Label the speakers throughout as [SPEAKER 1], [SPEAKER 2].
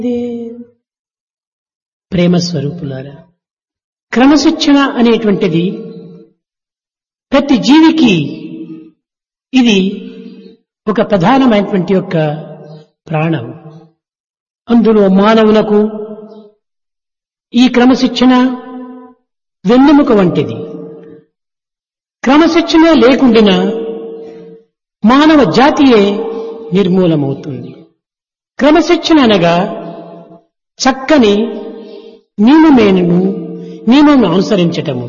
[SPEAKER 1] ప్రేమ స్వరూపులారా క్రమశిక్షణ అనేటువంటిది ప్రతి జీవికి ఇది ఒక ప్రధానమైనటువంటి యొక్క ప్రాణం అందులో మానవులకు ఈ క్రమశిక్షణ వెన్నెముక వంటిది క్రమశిక్షణ లేకుండినా మానవ జాతియే నిర్మూలమవుతుంది క్రమశిక్షణ అనగా చక్కని నియమమేను నియమం అనుసరించటము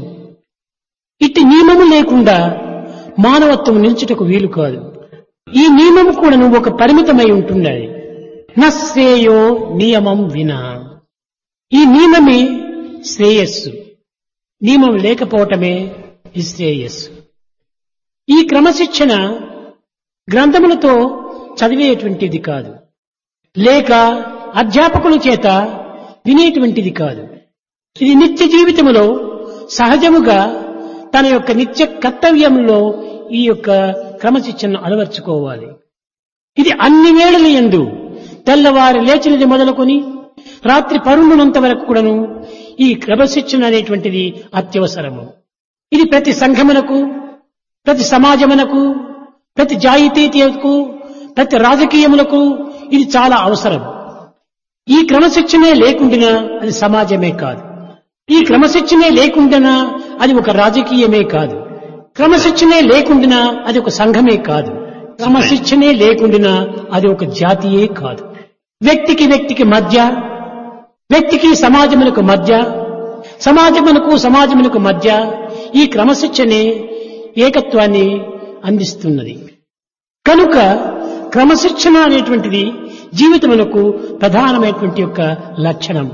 [SPEAKER 1] ఇట్టి నియమము లేకుండా మానవత్వం నిల్చుటకు వీలు కాదు ఈ నియమం కూడా ఒక పరిమితమై ఉంటున్నది నశ్రేయో నియమం వినా ఈ నియమమే శ్రేయస్సు నియమం లేకపోవటమే నిశ్రేయస్సు ఈ క్రమశిక్షణ గ్రంథములతో చదివేటువంటిది కాదు లేక అధ్యాపకుల చేత వినేటువంటిది కాదు ఇది నిత్య జీవితంలో సహజముగా తన యొక్క నిత్య కర్తవ్యంలో ఈ యొక్క క్రమశిక్షణను అలవర్చుకోవాలి ఇది అన్ని వేళల ఎందు తెల్లవారి లేచినది మొదలుకొని రాత్రి పరుండునంత వరకు కూడాను ఈ క్రమశిక్షణ అనేటువంటిది అత్యవసరము ఇది ప్రతి సంఘమునకు ప్రతి సమాజమునకు ప్రతి జాయితీయతకు ప్రతి రాజకీయములకు ఇది చాలా అవసరం ఈ క్రమశిక్షణే లేకుండినా అది సమాజమే కాదు ఈ క్రమశిక్షణే లేకుండానా అది ఒక రాజకీయమే కాదు క్రమశిక్షణే లేకుండినా అది ఒక సంఘమే కాదు క్రమశిక్షణే లేకుండినా అది ఒక జాతియే కాదు వ్యక్తికి వ్యక్తికి మధ్య వ్యక్తికి సమాజమునకు మధ్య సమాజమునకు సమాజమునకు మధ్య ఈ క్రమశిక్షణే ఏకత్వాన్ని అందిస్తున్నది కనుక క్రమశిక్షణ అనేటువంటిది జీవితమునకు ప్రధానమైనటువంటి యొక్క లక్షణం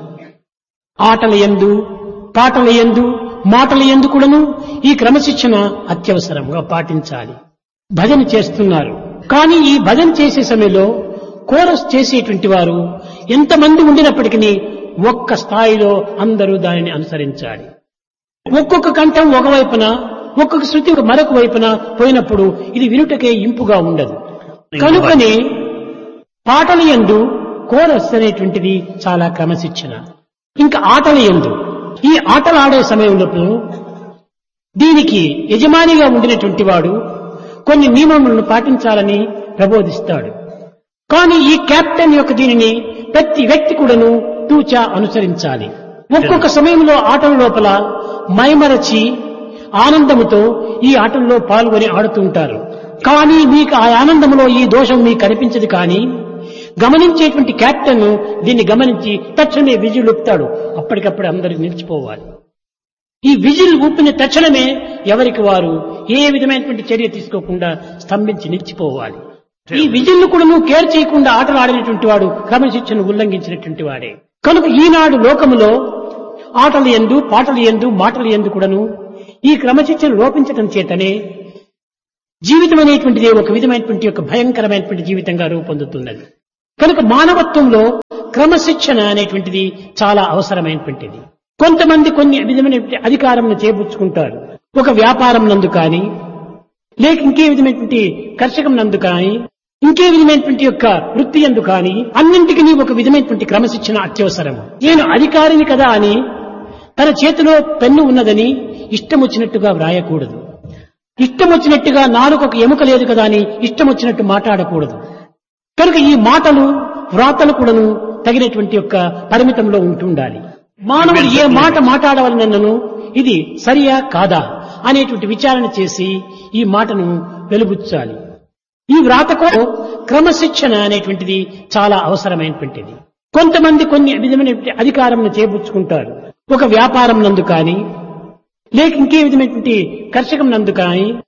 [SPEAKER 1] ఆటల ఎందు పాటల ఎందు మాటల ఎందు కూడాను ఈ క్రమశిక్షణ అత్యవసరంగా పాటించాలి భజన చేస్తున్నారు కానీ ఈ భజన చేసే సమయంలో కోరస్ చేసేటువంటి వారు ఎంతమంది ఉండినప్పటికీ ఒక్క స్థాయిలో అందరూ దానిని అనుసరించాలి ఒక్కొక్క కంఠం ఒకవైపున ఒక్కొక్క శృతి మరొక వైపున పోయినప్పుడు ఇది వినుటకే ఇంపుగా ఉండదు కనుకనే పాటల ఎందు కోరస్ అనేటువంటిది చాలా క్రమశిక్షణ ఇంకా ఆటల ఎందు ఈ ఆటలు ఆడే సమయంలో దీనికి యజమానిగా ఉండినటువంటి వాడు కొన్ని నియమములను పాటించాలని ప్రబోధిస్తాడు కానీ ఈ కెప్టెన్ యొక్క దీనిని ప్రతి వ్యక్తి కూడాను తూచా అనుసరించాలి ఒక్కొక్క సమయంలో ఆటల లోపల మైమరచి ఆనందముతో ఈ ఆటల్లో పాల్గొని ఆడుతూ ఉంటారు కానీ మీకు ఆ ఆనందంలో ఈ దోషం మీకు కనిపించదు కానీ గమనించేటువంటి కెప్టెన్ దీన్ని గమనించి తక్షణమే విజిల్ ఊపుతాడు అప్పటికప్పుడు అందరూ నిలిచిపోవాలి ఈ విజిల్ ఊపిన తక్షణమే ఎవరికి వారు ఏ విధమైనటువంటి చర్య తీసుకోకుండా స్తంభించి నిలిచిపోవాలి ఈ విజిల్ను కూడా నువ్వు కేర్ చేయకుండా ఆటలు ఆడినటువంటి వాడు క్రమశిక్షణ ఉల్లంఘించినటువంటి వాడే కనుక ఈనాడు లోకములో ఆటలు ఎందు పాటలు ఎందు మాటలు ఎందు కూడాను ఈ క్రమశిక్షణ లోపించటం చేతనే జీవితం అనేటువంటిది ఒక విధమైనటువంటి ఒక భయంకరమైనటువంటి జీవితంగా రూపొందుతున్నది కనుక మానవత్వంలో క్రమశిక్షణ అనేటువంటిది చాలా అవసరమైనటువంటిది కొంతమంది కొన్ని విధమైన అధికారం చేపుచ్చుకుంటారు ఒక వ్యాపారం నందు కానీ లేక ఇంకే విధమైనటువంటి కర్షకం నందు కానీ ఇంకే విధమైనటువంటి యొక్క వృత్తి ఎందు కానీ అన్నింటికి ఒక విధమైనటువంటి క్రమశిక్షణ అత్యవసరము నేను అధికారిని కదా అని తన చేతిలో పెన్ను ఉన్నదని ఇష్టం వచ్చినట్టుగా వ్రాయకూడదు ఇష్టం వచ్చినట్టుగా నాలుగు ఒక ఎముక లేదు కదా అని ఇష్టం వచ్చినట్టు మాట్లాడకూడదు కనుక ఈ మాటలు వ్రాతలు కూడాను తగినటువంటి యొక్క పరిమితంలో ఉంటుండాలి మానవుడు ఏ మాట మాట్లాడవలనను ఇది సరియా కాదా అనేటువంటి విచారణ చేసి ఈ మాటను వెలుబుచ్చాలి ఈ వ్రాతకు క్రమశిక్షణ అనేటువంటిది చాలా అవసరమైనటువంటిది కొంతమంది కొన్ని విధమైన అధికారం చేపుచ్చుకుంటారు ఒక వ్యాపారం నందు కానీ లేక ఇంకే విధమైనటువంటి కర్షకం నందు కానీ